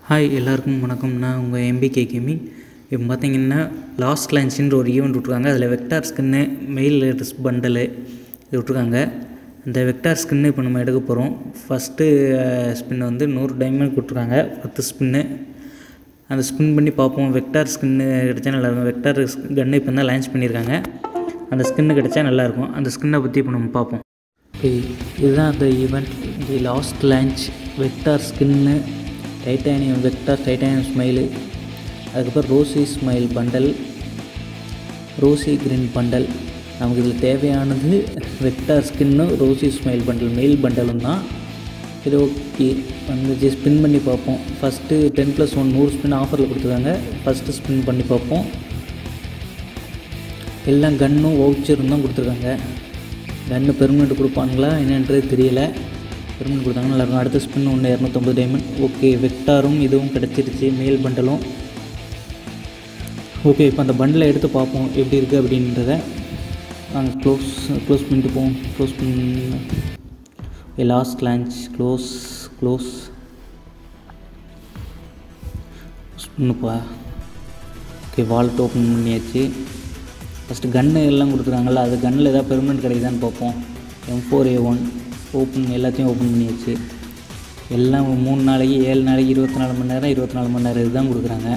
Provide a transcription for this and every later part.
hi எல்லாருக்கும் வணக்கம் நான் உங்கள் எம்பிகே கேமிங் இப்போ பார்த்தீங்கன்னா லாஸ்ட் லான்ச்சின்ற ஒரு ஈவெண்ட் விட்ருக்காங்க அதில் vector skin male dress bundle இது விட்ருக்காங்க அந்த வெக்டார் ஸ்கின்னு இப்போ நம்ம எடுக்க போகிறோம் ஃபஸ்ட்டு ஸ்பின் வந்து நூறு டைமண்ட் கொடுத்துருக்காங்க பத்து ஸ்பின்னு அந்த ஸ்பின் பண்ணி பார்ப்போம் வெக்டார் ஸ்கின்னு கிடச்சா நல்லாயிருக்கும் வெக்டார் கன்று இப்போ தான் லான்ச் பண்ணியிருக்காங்க அந்த ஸ்கின்னு கிடச்சா நல்லாயிருக்கும் அந்த ஸ்கின்னை பற்றி இப்போ நம்ம பார்ப்போம் ஓகே இதுதான் அந்த event the last launch vector skin titanium vector titanium smile அதுக்கப்புறம் rosy smile bundle rosy green bundle நமக்கு இதில் தேவையானது வெக்டார் ஸ்கின்னும் ரோசி ஸ்மைல் பண்டல் மெயில் பண்டலும் தான் இது ஓகே வந்துச்சு ஸ்பின் பண்ணி பார்ப்போம் ஃபஸ்ட்டு டென் ப்ளஸ் ஒன் நூறு ஸ்பின் ஆஃபரில் கொடுத்துருக்காங்க ஃபஸ்ட்டு ஸ்பின் பண்ணி பார்ப்போம் எல்லாம் கன்னும் வவுச்சரும் தான் கொடுத்துருக்காங்க கன்று பெர்மனெண்ட் கொடுப்பாங்களா என்னன்றது தெரியல பெர்மனெண்ட் கொடுத்தாங்க நல்லாயிருக்கும் அடுத்த ஸ்பின் ஒன்று இரநூத்தம்பது டைமண்ட் ஓகே வெக்டாரும் இதுவும் கிடச்சிருச்சு மேல் பண்டலும் ஓகே இப்போ அந்த பண்டலை எடுத்து பார்ப்போம் எப்படி இருக்குது அப்படின்றத நாங்கள் க்ளோஸ் க்ளோஸ் பண்ணிட்டு போவோம் க்ளோஸ் பண்ணி லாஸ்ட் லான்ச் க்ளோஸ் க்ளோஸ் பண்ணுப்பா ஓகே வால்ட் ஓப்பன் பண்ணியாச்சு ஃபஸ்ட்டு கன்று எல்லாம் கொடுத்துருக்காங்கல்ல அது கன்னில் ஏதாவது பெர்மனெண்ட் கிடைக்குதான்னு பார்ப்போம் M four A one open எல்லாத்தையும் ஓப்பன் பண்ணியாச்சு எல்லாம் மூணு நாளைக்கு ஏழு நாளைக்கு இருபத்தி நாலு மணி நேரம் இருபத்தி நாலு மணி நேரம் இதுதான் கொடுக்குறாங்க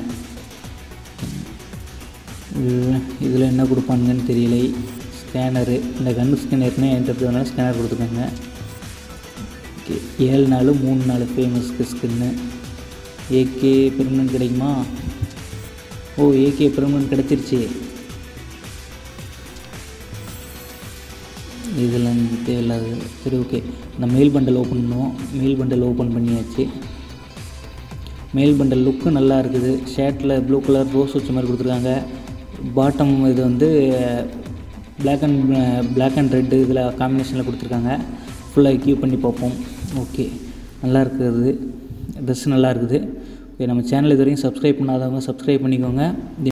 இதில் என்ன கொடுப்பானுங்கன்னு தெரியலை ஸ்கேனரு இந்த கன்று ஸ்கேன் ஏற்கனவே எடுத்ததுனால ஸ்கேனர் கொடுத்துருக்காங்க ஓகே ஏழு நாள் மூணு நாள் ஃபேமஸ்க்கு ஸ்கின்னு ஏகே பெர்மனெண்ட் கிடைக்குமா ஓ ஏகே பெர்மனெண்ட் கிடச்சிருச்சு இதில் தேவையில்லாது சரி ஓகே இந்த மெயில் பண்டல் ஓப்பன் பண்ணுவோம் மெயில் பண்டல் ஓப்பன் பண்ணியாச்சு மெயில் பண்டல் லுக்கு நல்லா இருக்குது ஷர்ட்டில் ப்ளூ கலர் ரோஸ் வச்ச மாதிரி கொடுத்துருக்காங்க பாட்டம் இது வந்து black and black and red இதில் காம்பினேஷனில் கொடுத்துருக்காங்க ஃபுல்லாக எக்யூப் பண்ணி பார்ப்போம் ஓகே நல்லா இருக்குது ட்ரெஸ் நல்லா இருக்குது ஓகே நம்ம சேனல் இது வரைக்கும் சப்ஸ்கிரைப் பண்ணாதவங்க சப்ஸ்கிரைப் பண்ணிக்கோங்க